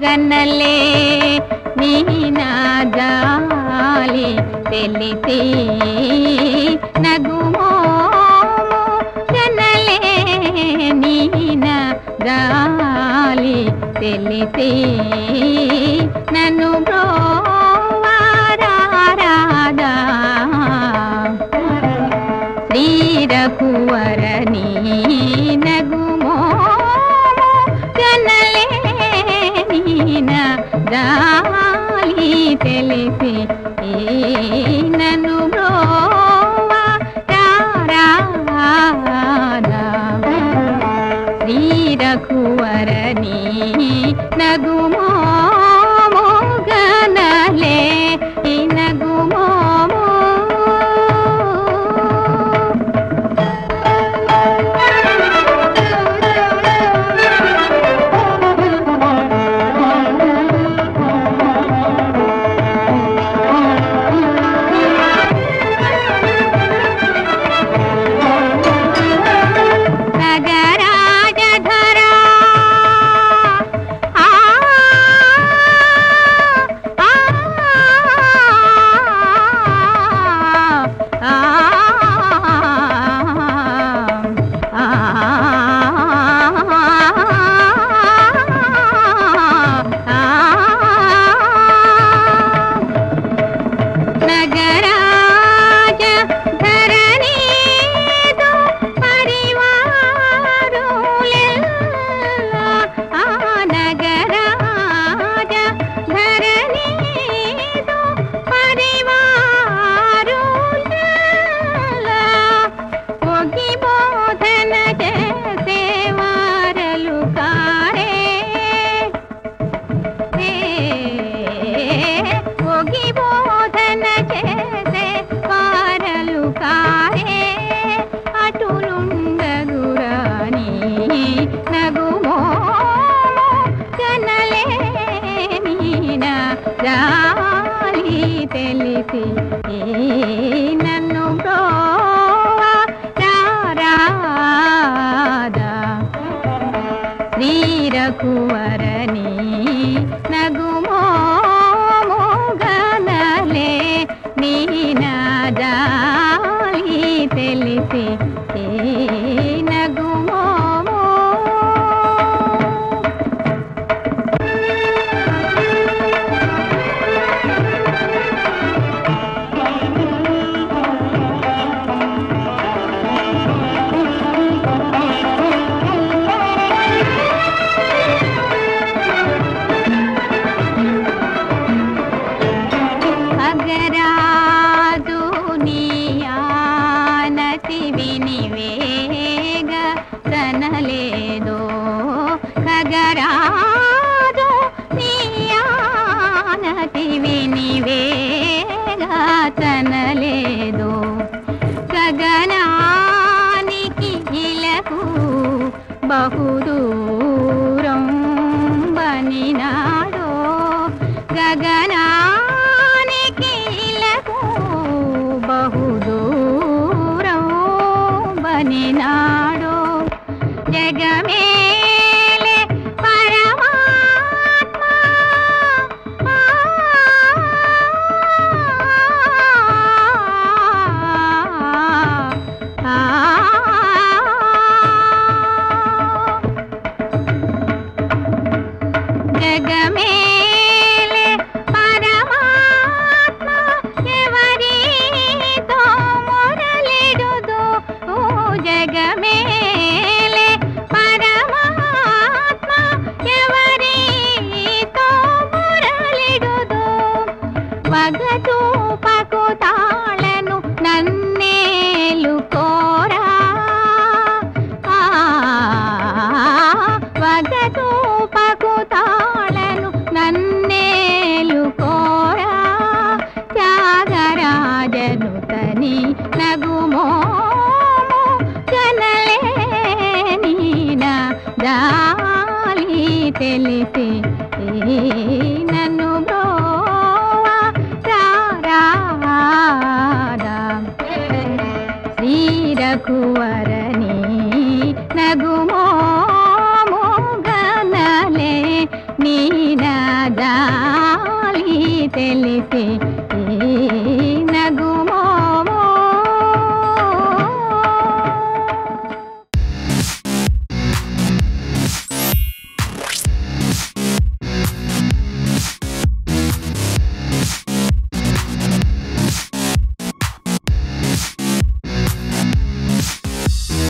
గన్నలే నీనా జాలి తెలిసి నగుమోము గన్నలే నీనా జాలి తెలిసి నన్ను బ్రోవారాదా శ్రీరఘువరని నగుమో కనలేన దాలి తెలిసి ఈ నన్ను బ్రోవా రారాదా శ్రీరఘువరని నగుమో గనలే ఈ నగుమోమో నగరాజధరా ఆ ఆ నగరాజ ధరణీదు పరివారులెల్ల ఆ నగరాజ ధరణీదు పరివారులెల్ల ఒగి బోధన చేసేవారలు కారే ఒగి బోధన చేసే వారలు కారే అటులుండగురాని నగుమో కనలేనిన జాలి తెలిసి ఈ నన్ను బ్రోవా రారాదా శ్రీరఘువరని నగుమోగనలే నీనాదాలి తెలిసి ఏ నగుమోమో అగరాదు నీయానతి వినివేగ తనలేదో ఖగరాదు నీయానతి వినివేగ తనలేదో గగనానికి ఇలకు బహుదూరం బనినాడో గగనానికి ఇలకు బహుదూరం బనినాడో జగమేలే పరమాత్మ ఆ జగమేలే పరమాత్మ ఎవరితో మొరలిడుదో ఓ జగమేలే పరమాత్మ ఎవరితో మొరలిడుదో వగతూ పకుతాళను నన్నేలు కోరా ఆ, వగతూ పకుతాళను నన్నేలు కోరా త్యాగరాజను తని నగుమో కనలేనిన దాలి తెలిసి ఈ నన్ను బ్రోవా రారాదా శ్రీరఘువరని నగుమో గనలే నీనా జాలి తెలిసి